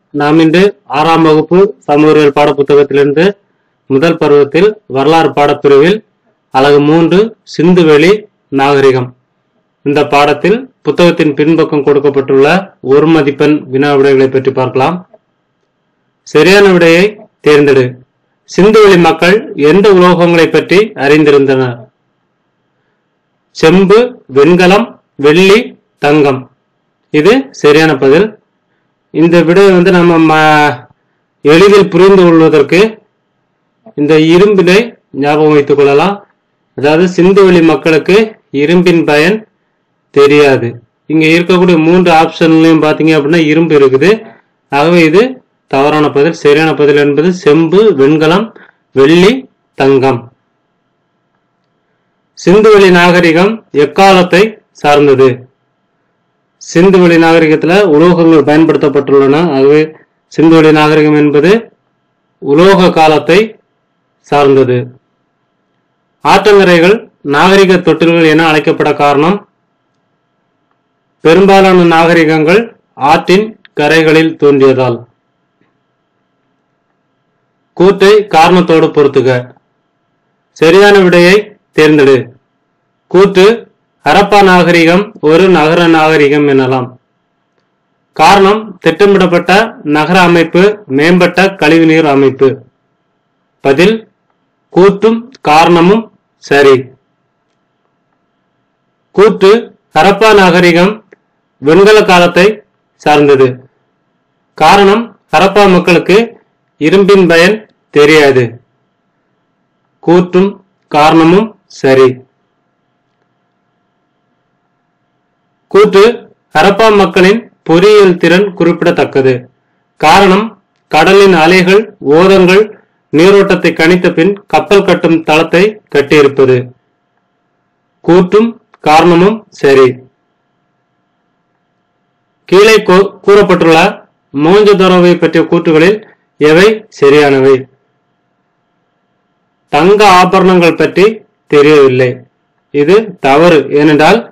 நாம் இன்று ஆறாம் வகுப்பு சமூகவியல் பாடப்புத்தகத்திலிருந்து முதல் பருவத்தில் வரலாறு பாடப்பிரிவில் அலகு மூன்று சிந்துவெளி நாகரிகம் இந்த பாடத்தில் புத்தகத்தின் பின்பக்கம் கொடுக்கப்பட்டுள்ள ஒரு மதிப்பெண் வினா விடைகளை பற்றி பார்க்கலாம் சரியான விடையை தேர்ந்தெடு சிந்துவெளி மக்கள் எந்த உலோகங்களை பற்றி அறிந்திருந்தனர் செம்பு வெண்கலம் வெள்ளி தங்கம் இது சரியான பதில் இந்த விடையை வந்து நம்ம ம- எளிதில் புரிந்து கொள்வதற்கு இந்த இரும்பினை ஞாபகம் வைத்துக் கொள்ளலாம் அதாவது சிந்துவெளி மக்களுக்கு இரும்பின் பயன் தெரியாது இங்க இருக்கக்கூடிய மூன்று ஆப்ஷன்லயும் பாத்தீங்க அப்படின்னா இரும்பு இருக்குது ஆகவே இது தவறான பதில் சரியான பதில் என்பது செம்பு வெண்கலம் வெள்ளி தங்கம் சிந்துவெளி நாகரிகம் எக்காலத்தை சார்ந்தது சிந்துவெளி நாகரிகத்துல உலோகங்கள் பயன்படுத்தப்பட்டுள்ளன ஆகவே சிந்துவெளி நாகரிகம் என்பது உலோக காலத்தை சார்ந்தது ஆற்றங்கரைகள் நாகரிக தொட்டில்கள் என அழைக்கப்பட காரணம் பெரும்பாலான நாகரிகங்கள் ஆற்றின் கரைகளில் தோன்றியதால் கூற்றை காரணத்தோடு பொருத்துக சரியான விடையை தேர்ந்தெடு கூற்று ஹரப்பா நாகரிகம் ஒரு நகர நாகரிகம் எனலாம் காரணம் திட்டமிடப்பட்ட நகர அமைப்பு மேம்பட்ட கழிவுநீர் அமைப்பு பதில் கூற்றும் காரணமும் சரி கூற்று ஹரப்பா நாகரிகம் வெண்கல காலத்தை சார்ந்தது காரணம் ஹரப்பா மக்களுக்கு இரும்பின் பயன் தெரியாது கூற்றும் காரணமும் சரி கூற்று ஹரப்பா மக்களின் பொறியியல் திறன் குறிப்பிடத்தக்கது காரணம் கடலின் அலைகள் ஓதங்கள் நீரோட்டத்தை கணித்த பின் கப்பல் கட்டும் தளத்தை கட்டியிருப்பது கூற்றும் காரணமும் சரி கீழே கூ- கூறப்பட்டுள்ள மோஞ்சதரோவை பற்றிய கூற்றுகளில் எவை சரியானவை தங்க ஆபரணங்கள் பற்றி தெரியவில்லை இது தவறு ஏனென்றால்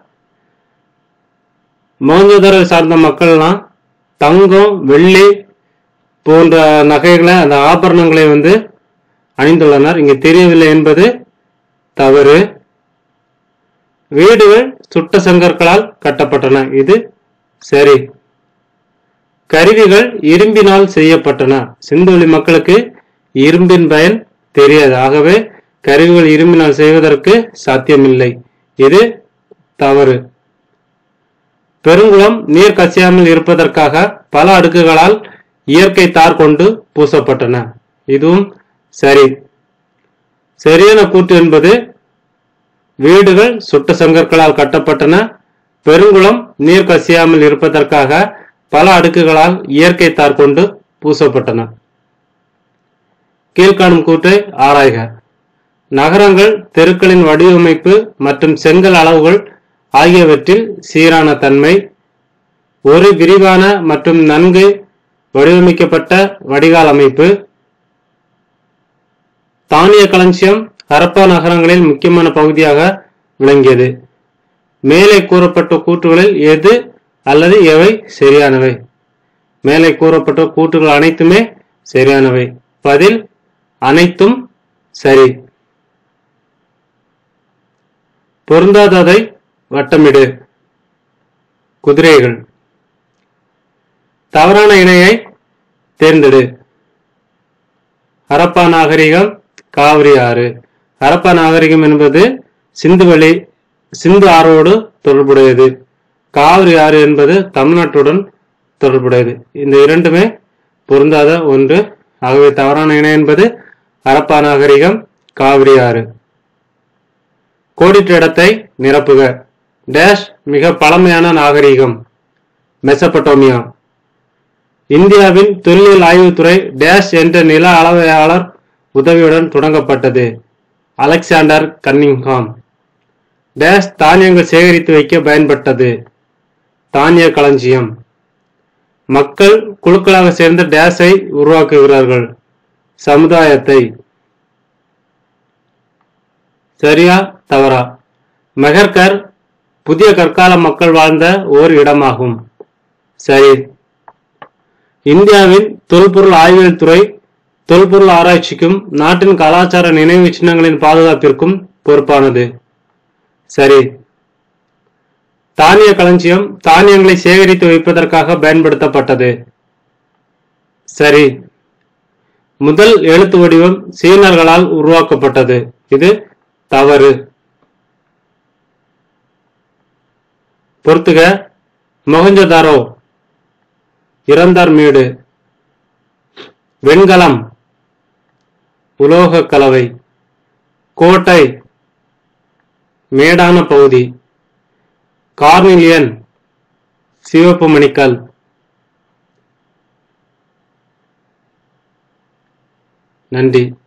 மோஞ்சதரை சார்ந்த மக்கள்லாம் தங்கம் வெள்ளி போன்ற நகைகளை அந்த ஆபரணங்களை வந்து அணிந்துள்ளனர் இங்கு தெரியவில்லை என்பது தவறு வீடுகள் சுட்ட செங்கற்களால் கட்டப்பட்டன இது சரி கருவிகள் இரும்பினால் செய்யப்பட்டன சிந்துவெளி மக்களுக்கு இரும்பின் பயன் தெரியாது ஆகவே கருவிகள் இரும்பினால் செய்வதற்கு சாத்தியமில்லை இது தவறு பெருங்குளம் நீர் கசியாமல் இருப்பதற்காக பல அடுக்குகளால் இயற்கை தார் கொண்டு பூசப்பட்டன இதுவும் சரி சரியான கூற்று என்பது வீடுகள் சுட்ட செங்கற்களால் கட்டப்பட்டன பெருங்குளம் நீர் கசியாமல் இருப்பதற்காக பல அடுக்குகளால் இயற்கை தார் கொண்டு பூசப்பட்டன கீழ்காணும் கூற்றை ஆராய்க நகரங்கள் தெருக்களின் வடிவமைப்பு மற்றும் செங்கல் அளவுகள் ஆகியவற்றில் சீரான தன்மை ஒரு விரிவான மற்றும் நன்கு வடிவமைக்கப்பட்ட வடிகால் அமைப்பு தானிய களஞ்சியம் ஹரப்பா நகரங்களில் முக்கியமான பகுதியாக விளங்கியது மேலே கூறப்பட்ட கூற்றுகளில் எது அல்லது எவை சரியானவை மேலே கூறப்பட்ட கூற்றுகள் அனைத்துமே சரியானவை பதில் அனைத்தும் சரி பொருந்தாததை வட்டமிடு குதிரைகள் தவறான இணையை தேர்ந்தெடு ஹரப்பா நாகரிகம் காவிரி ஆறு ஹரப்பா நாகரிகம் என்பது சிந்துவெளி சிந்து ஆறோடு தொடர்புடையது காவிரி ஆறு என்பது தமிழ்நாட்டுடன் தொடர்புடையது இந்த இரண்டுமே பொருந்தாத ஒன்று ஆகவே தவறான இணை என்பது ஹரப்பா நாகரிகம் காவிரி ஆறு கோடிட்ட இடத்தை நிரப்புக டேஷ் மிக பழமையான நாகரிகம் மெசபட்டோமியா இந்தியாவின் தொல்லியல் ஆய்வுத்துறை டேஷ் என்ற நில அளவையாளர் உதவியுடன் தொடங்கப்பட்டது அலெக்சாண்டர் கன்னிங்ஹாம் டேஷ் தானியங்கள் சேகரித்து வைக்க பயன்பட்டது தானிய களஞ்சியம் மக்கள் குழுக்களாக சேர்ந்து டேஷை உருவாக்குகிறார்கள் சமுதாயத்தை சரியா தவறா மெஹர்கர் புதிய கற்கால மக்கள் வாழ்ந்த ஓர் இடமாகும் சரி இந்தியாவின் தொல்பொருள் ஆய்வியல் துறை தொல்பொருள் ஆராய்ச்சிக்கும் நாட்டின் கலாச்சார நினைவு சின்னங்களின் பாதுகாப்பிற்கும் பொறுப்பானது சரி தானிய களஞ்சியம் தானியங்களை சேகரித்து வைப்பதற்காக பயன்படுத்தப்பட்டது சரி முதல் எழுத்து வடிவம் சீனர்களால் உருவாக்கப்பட்டது இது தவறு பொறுத்துக மொஹஞ்சதாரோ இறந்தார் மீடு வெண்கலம் உலோக கலவை கோட்டை மேடான பகுதி கார்னிலியன் சிவப்பு மணிக்கல் நன்றி